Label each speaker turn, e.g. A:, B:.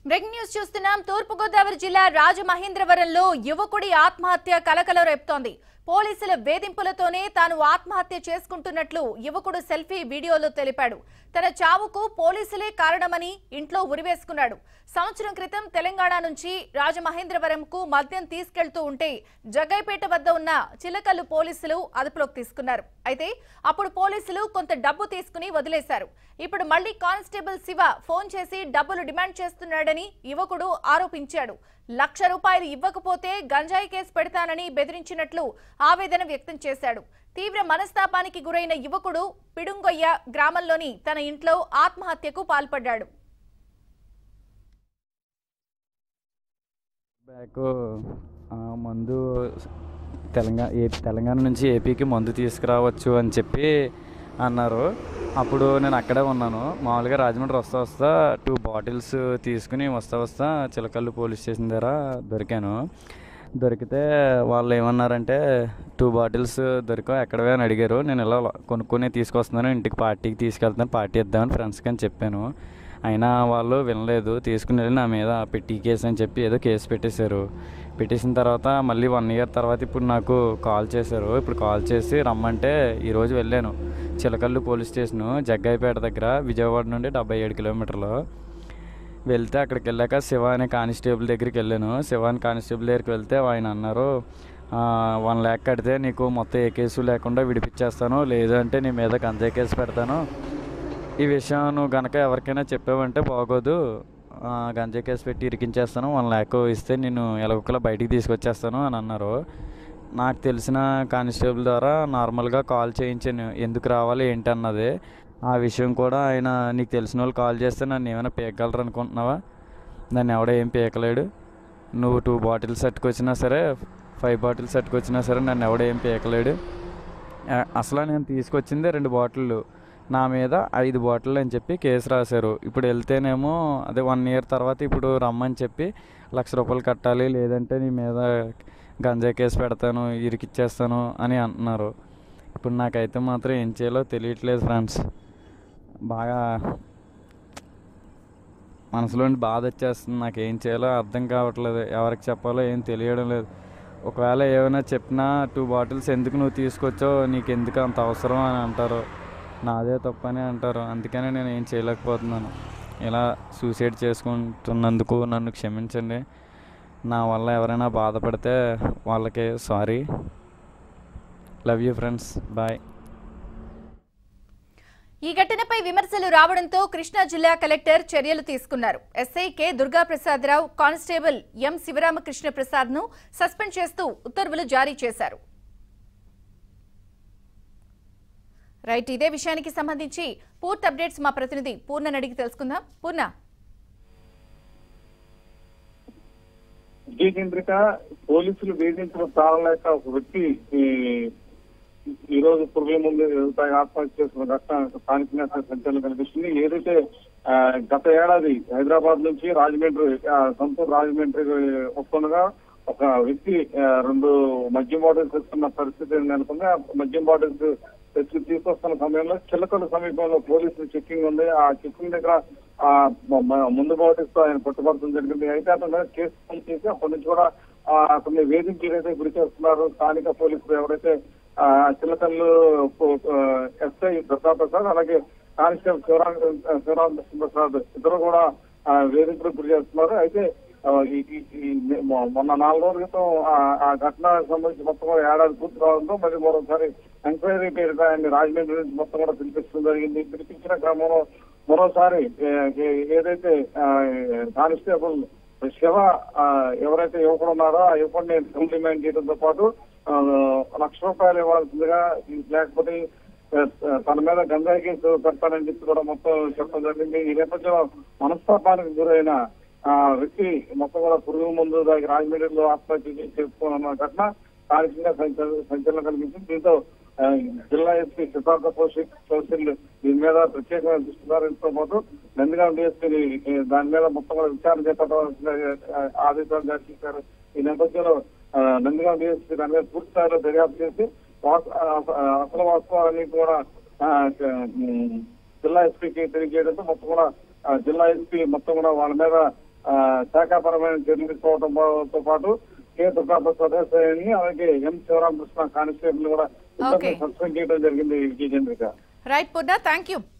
A: Breaking news చూస్తున్నాం తూర్పుగోదావరి జిల్లా రాజమహేంద్రవరంలో యువకుడి ఆత్మహత్య కలకల రేపుతోంది పోలీసుల వేధింపులతోనే తాను ఆత్మహత్య చేసుకుంటున్నట్లు యువకుడు సెల్ఫీ వీడియోలో తెలిపాడు తన చావుకు పోలీసులే కారణమని ఇంట్లో ఉరివేసుకున్నాడు సంవత్సరం క్రితం తెలంగాణ నుంచి రాజమహేంద్రవరంకు మద్యం తీసుకెళ్తూ ఉంటే జగ్గైపేట వద్ద ఉన్న చిలకల్లు పోలీసులు అదుపులోకి తీసుకున్నారు అయితే అప్పుడు పోలీసులు కొంత డబ్బు తీసుకుని వదిలేశారు ఇప్పుడు మళ్లీ కానిస్టేబుల్ శివ ఫోన్ చేసి డబ్బులు డిమాండ్ చేస్తున్నాడని యువకుడు ఆరోపించాడు లక్ష రూపాయలు ఇవ్వకపోతే గంజాయి కేసు పెడతానని బెదిరించినట్లు ఆవేదన వ్యక్తం చేశాడు తీవ్ర మనస్తాపానికి గురైన యువకుడు పిడుంగొయ్య గ్రామంలోని తన ఇంట్లో ఆత్మహత్యకు పాల్పడ్డాడు
B: బ్యాక్ ఆ, మందు తెలంగాణ ఏ తెలంగాణ నుంచి ఏపీకి మందు తీసుకురావచ్చు అని చెప్పి అన్నారు అప్పుడు నేను అక్కడే ఉన్నాను మామూలుగా రాజమండ్రి వస్తా వస్తా టూ బాటిల్స్ తీసుకుని వస్తా వస్తా చిలకల్లు పోలీస్ స్టేషన్ దగ్గర దొరికాను దొరికితే వాళ్ళు ఏమన్నారంటే టూ బాటిల్స్ దొరికావు ఎక్కడవే అని అడిగారు నేను ఇలా కొనుక్కొని తీసుకొస్తున్నాను ఇంటికి పార్టీకి తీసుకెళ్తాను పార్టీ ఇద్దామని ఫ్రెండ్స్కి అని చెప్పాను అయినా వాళ్ళు వినలేదు తీసుకుని వెళ్ళి నా మీద పెట్టి కేసు అని చెప్పి ఏదో కేసు పెట్టేశారు పెట్టేసిన తర్వాత మళ్ళీ వన్ ఇయర్ తర్వాత ఇప్పుడు నాకు కాల్ చేశారు ఇప్పుడు కాల్ చేసి రమ్మంటే ఈరోజు వెళ్ళాను చిలకల్లు పోలీస్ స్టేషను జగ్గాయిపేట దగ్గర విజయవాడ నుండి డెబ్బై ఏడు కిలోమీటర్లు వెళ్తే అక్కడికి వెళ్ళాక శివ అనే కానిస్టేబుల్ దగ్గరికి వెళ్ళాను శివ అనే కానిస్టేబుల్ దగ్గరికి వెళ్తే ఆయన అన్నారు వన్ ల్యాక్ కడితే నీకు మొత్తం ఏ కేసు లేకుండా విడిపించేస్తాను లేదంటే నీ మీద గంజాయి కేసు పెడతాను ఈ విషయం నువ్వు గనక ఎవరికైనా చెప్పావంటే బాగోదు ఆ, గంజాయి కేసు పెట్టి ఇరికించేస్తాను వన్ ల్యాక్ ఇస్తే నేను ఎలగొక్కలా బయటికి తీసుకొచ్చేస్తాను అని అన్నారు నాకు తెలిసిన కానిస్టేబుల్ ద్వారా నార్మల్గా కాల్ చేయించాను ఎందుకు రావాలి ఏంటి అన్నది ఆ విషయం కూడా ఆయన నీకు తెలిసిన వాళ్ళు కాల్ చేస్తే నన్ను ఏమైనా పీకగలరు అనుకుంటున్నావా నన్ను ఎవడో ఏం పీకలేడు నువ్వు టూ బాటిల్స్ పట్టుకొచ్చినా సరే ఫైవ్ బాటిల్స్ పట్టుకొచ్చినా సరే నన్ను ఎవడో ఏం పీకలేడు ఆ, అసలు నేను తీసుకొచ్చిందే రెండు బాటిళ్ళు నా మీద ఐదు బాటిల్ అని చెప్పి కేసు రాశారు ఇప్పుడు వెళ్తేనేమో అదే వన్ ఇయర్ తర్వాత ఇప్పుడు రమ్మని చెప్పి లక్ష రూపాయలు కట్టాలి లేదంటే నీ మీద గంజాయి కేసు పెడతాను ఇరికిచ్చేస్తాను అని అంటున్నారు ఇప్పుడు నాకైతే మాత్రం ఏం చేయాలో తెలియట్లేదు ఫ్రెండ్స్ బాగా మనసులోని బాధ వచ్చేస్తుంది నాకు ఏం చేయాలో అర్థం కావట్లేదు ఎవరికి చెప్పాలో ఏం తెలియడం లేదు ఒకవేళ ఏమైనా చెప్పినా టూ బాటిల్స్ ఎందుకు నువ్వు తీసుకొచ్చావు నీకు ఎందుకు అంత అవసరం అని అంటారు నాదే తప్పని అంటారు అందుకనే నేను ఏం చేయలేకపోతున్నాను ఇలా సూసైడ్ చేసుకుంటున్నందుకు నన్ను క్షమించండి నా వల్ల ఎవరైనా బాధపడితే వాళ్ళకి sorry love you friends bye
A: ఈ ఘటనపై విమర్శలు రావడంతో కృష్ణా జిల్లా కలెక్టర్ చర్యలు తీసుకున్నారు SI K Durgaprasadarao constable M Sivaramakrishna Prasad ను సస్పెండ్ చేస్తూ ఉత్తర్వులు జారీ చేశారు రైట్ ఇదే విషయానికి సంబంధించి పూర్తి అప్డేట్స్ మా ప్రతినిధి పూర్ణ అడిగి తెలుసుకుందాం పూర్ణ
C: విజయకేంద్రిక పోలీసులు వేధించడం తాళలేక ఒక వ్యక్తి ఈ ఈ రోజు పురుగుల ముందు తాగి ఆత్మహత్య చేసుకున్న ఘటన స్థానికంగా సంచలనం కనిపిస్తుంది ఏదైతే ఆ, గత ఏడాది హైదరాబాద్ నుంచి రాజమండ్రి ఆ, సొంతూరు రాజమండ్రి వస్తుండగా ఒక వ్యక్తి ఆ, రెండు మద్యం బాటిల్స్ తెస్తున్న పరిస్థితి నెలకొంది ఆ మద్యం బాటిల్స్ తెచ్చి తీసుకొస్తున్న సమయంలో చిలకల సమీపంలో పోలీసులు చెక్కింగ్ ఉంది ఆ చెక్కింగ్ దగ్గర ఆ మ- మ- ముందు బాటిల్స్ ఆయన పట్టుబడటం జరిగింది అయితే అతని మీద కేసు నమోదు చేసి అప్పటి నుంచి కూడా ఆ, అతన్ని వేధించేదైతే గురి చేస్తున్నారు స్థానిక పోలీసులు ఎవరైతే ఆ, చిలకల్లు పో- ఆ, ఎస్ఐ ప్రతాప్ ప్రసాద్ అలాగే కానిస్టేబుల్ శివరామ్ శివరామ్ ప్రసాద్ ఇద్దరు కూడా ఆ, వేధింపులకు గురి చేస్తున్నారు అయితే ఆ, ఈ ఈ- ఈ మొ- మొన్న నాలుగు రోజుల క్రితం ఆ- ఆ ఘటన సంబంధించి మొత్తం కూడా ఏడాది పూర్తి కావడంతో మళ్ళీ మరోసారి ఎంక్వైరీ పేరుగా ఆయన రాజమండ్రి నుంచి మొత్తం కూడా పిలిపించడం జరిగింది పిలిపించిన క్రమంలో మరోసారి ఏ- ఏ- ఏదైతే ఆ, కానిస్టేబుల్ శివ ఆ, ఎవరైతే యువకుడు ఉన్నారో ఆ యువకుడిని కంప్లిమెంట్ చేయడంతో పాటు ఆ, లక్ష రూపాయలు ఇవ్వాల్సిందిగా లేకపోతే ఆ, తన మీద గంజాయి కేసు పెడతానని చెప్పి కూడా మొత్తం చెప్పడం జరిగింది ఈ నేపథ్యంలో మనస్తాపానికి గురైన ఆ వ్యక్తి మొత్తం కూడా పురుగు ముందు దానికి రాజమండ్రిలో ఆత్మహత్య చేసి చేసుకున్న ఘటన స్థానికంగా సంచలనం సంచలనం కలిగించింది దీంతో ఆ, జిల్లా ఎస్పీ సిద్ధార్థ కౌశిక్ కౌశల్ దీని మీద ప్రత్యేకమైన దృష్టి సారించడంతో పాటు నందిగాం డిఎస్పీని దాని మీద మొత్తం కూడా విచారణ చేపట్టవలసిన ఆ, ఆదేశాలు జారీ చేశారు ఈ నేపథ్యంలో ఆ, నందిగాం డిఎస్పీ దాని మీద పూర్తి స్థాయిలో దర్యాప్తు చేసి వాస్- ఆ, ఆ, అసలు వాస్తవాలన్నీ కూడా ఆ, ఉమ్, జిల్లా ఎస్పీకి తెలియజేయడంతో మొత్తం కూడా ఆ, జిల్లా ఎస్పీ మొత్తం కూడా వాళ్ళ మీద ఆ, శాఖాపరమైన చర్యలు తీసుకోవడంతో పాటు కె దుర్గాప్రసాద్ సదస్యాన్ని అలాగే ఎం శివరామకృష్ణ కానిస్టేబుల్ కూడా
A: Okay.
C: సస్పెండ్ చేయడం జరిగింది Vijaya Chandrika
A: right Purna thank you